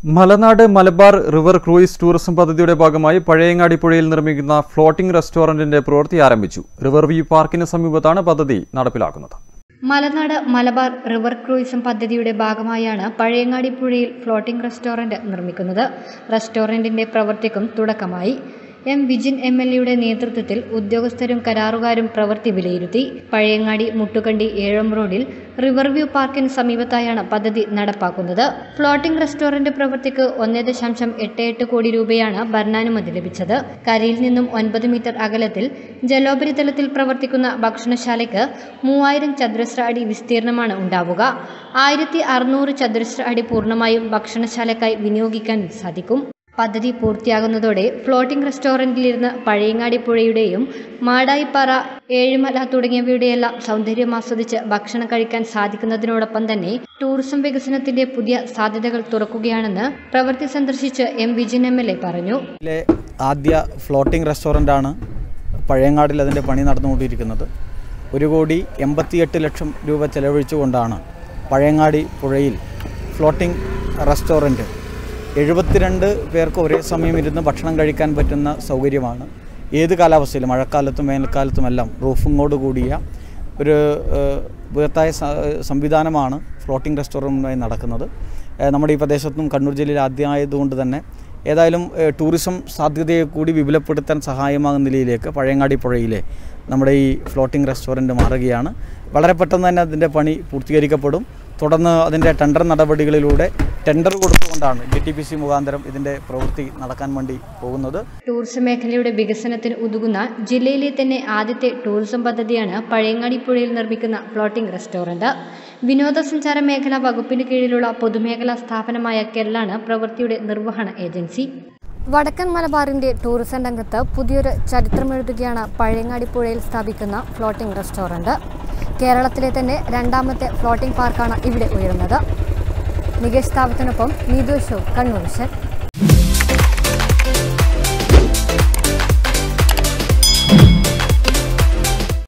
മലനാട് Malabar river cruise tourism പദ്ധതിയുടെ ഭാഗമായി പഴയങ്ങാടി പുഴയിൽ നിർമ്മിക്കുന്ന ഫ്ലോട്ടിംഗ് റെസ്റ്റോറന്റിന്റെ പ്രവൃത്തി ആരംഭിച്ചു റിവർ വ്യൂ പാർക്കിന് സമീപത്താണ് പദ്ധതി നടപ്പിലാക്കുന്നത് മലനാട് മലബാർ റിവർ ക്രൂയിസം പദ്ധതിയുടെ ഭാഗമായാണ് പഴയങ്ങാടി പുഴയിൽ ഫ്ലോട്ടിംഗ് റെസ്റ്റോറന്റ് നിർമ്മിക്കുന്നത് റെസ്റ്റോറന്റിന്റെ പ്രവൃത്തിക്കും തുടക്കമായി എം വിജിൻ എം എൽ എയുടെ നേതൃത്വത്തിൽ ഉദ്യോഗസ്ഥരും കരാറുകാരും പ്രവൃത്തി വിലയിരുത്തി പഴയങ്ങാടി മുട്ടുകണ്ടി ഏഴം റോഡിൽ റിവർ വ്യൂ പാർക്കിന് സമീപത്തായാണ് പദ്ധതി നടപ്പാക്കുന്നത് ഫ്ലോട്ടിംഗ് റെസ്റ്റോറന്റ് പ്രവൃത്തിക്ക് ഒന്നേ ദശാംശം എട്ട് എട്ട് കോടി രൂപയാണ് ഭരണാനുമതി ലഭിച്ചത് കരയിൽ നിന്നും ഒൻപത് മീറ്റർ അകലത്തിൽ ജലോപരിതലത്തിൽ പ്രവർത്തിക്കുന്ന ഭക്ഷണശാലയ്ക്ക് മൂവായിരം ചതുരശ്ര അടി വിസ്തീർണമാണ് ഉണ്ടാവുക ആയിരത്തി അറുന്നൂറ് ചതുരശ്ര അടി പൂർണ്ണമായും ഭക്ഷണശാലയ്ക്കായി വിനിയോഗിക്കാൻ സാധിക്കും പദ്ധതി പൂർത്തിയാകുന്നതോടെ ഫ്ലോട്ടിംഗ് റെസ്റ്റോറന്റിലിരുന്ന് പഴയങ്ങാടി പുഴയുടെയും മാടായിപ്പാറ ഏഴുമല തുടങ്ങിയവയുടെയെല്ലാം സൗന്ദര്യം ആസ്വദിച്ച് ഭക്ഷണം കഴിക്കാൻ സാധിക്കുന്നതിനോടൊപ്പം തന്നെ ടൂറിസം വികസനത്തിന്റെ പുതിയ സാധ്യതകൾ തുറക്കുകയാണെന്ന് പ്രവൃത്തി സന്ദർശിച്ച് M Vijin M L A പറഞ്ഞു ിലെ ആദ്യ ഫ്ലോട്ടിംഗ് റെസ്റ്റോറൻ്റാണ് പഴയങ്ങാടിൽ അതിൻ്റെ പണി നടന്നുകൊണ്ടിരിക്കുന്നത് ഒരു കോടി എൺപത്തിയെട്ട് ലക്ഷം രൂപ ചെലവഴിച്ചുകൊണ്ടാണ് പഴയങ്ങാടി പുഴയിൽ ഫ്ലോട്ടിംഗ് റെസ്റ്റോറൻറ്റ് എഴുപത്തിരണ്ട് പേർക്ക് ഒരേ സമയം ഇരുന്ന് ഭക്ഷണം കഴിക്കാൻ പറ്റുന്ന സൗകര്യമാണ് ഏത് കാലാവസ്ഥയിലും മഴക്കാലത്തും വേനൽക്കാലത്തുമെല്ലാം റൂഫിങ്ങോട് കൂടിയ ഒരു ഏഹ്, ബൃഹത്തായ സ- സംവിധാനമാണ് ഫ്ലോട്ടിംഗ് റെസ്റ്റോറൻറ്റുമായി നടക്കുന്നത് ഏഹ്, നമ്മുടെ ഈ പ്രദേശത്തും കണ്ണൂർ ജില്ലയിൽ ആദ്യമായതുകൊണ്ട് തന്നെ ഏതായാലും ഏഹ്, ടൂറിസം സാധ്യതയെ കൂടി വിപുലപ്പെടുത്താൻ സഹായമാകുന്ന നിലയിലേക്ക് പഴയങ്ങാടി പുഴയിലെ നമ്മുടെ ഈ ഫ്ലോട്ടിംഗ് റെസ്റ്റോറൻറ്റ് മാറുകയാണ് വളരെ പെട്ടെന്ന് തന്നെ അതിൻ്റെ പണി പൂർത്തീകരിക്കപ്പെടും തുടർന്ന് അതിൻ്റെ ടെൻഡർ നടപടികളിലൂടെ ടെൻഡർ കൊടുത്തുകൊണ്ടാണ് ജി ടി പി സി മുഖാന്തരം ഇതിൻ്റെ പ്രവൃത്തി നടക്കാൻ വേണ്ടി പോകുന്നത് ടൂറിസം മേഖലയുടെ വികസനത്തിന് ഉതകുന്ന ജില്ലയിലെ തന്നെ ആദ്യത്തെ ടൂറിസം പദ്ധതിയാണ് പഴയങ്ങാടി പുഴയിൽ നിർമ്മിക്കുന്ന ഫ്ലോട്ടിംഗ് റെസ്റ്റോറന്റ് വിനോദസഞ്ചാര മേഖലാ വകുപ്പിന് കീഴിലുള്ള പൊതുമേഖലാ സ്ഥാപനമായ കെല്ലാണ് പ്രവൃത്തിയുടെ നിർവഹണ ഏജൻസി വടക്കൻ മലബാറിന്റെ ടൂറിസം രംഗത്ത് പുതിയൊരു ചരിത്രമെഴുതുകയാണ് പഴയങ്ങാടി പുഴയിൽ സ്ഥാപിക്കുന്ന ഫ്ലോട്ടിംഗ് റെസ്റ്റോറന്റ് കേരളത്തിലെ തന്നെ രണ്ടാമത്തെ ഫ്ലോട്ടിംഗ് പാർക്കാണ് ഇവിടെ ഉയരുന്നത് നികേഷ് താപത്തിനൊപ്പം നീതു ഷോ കണ്ണൂർ വിഷൻ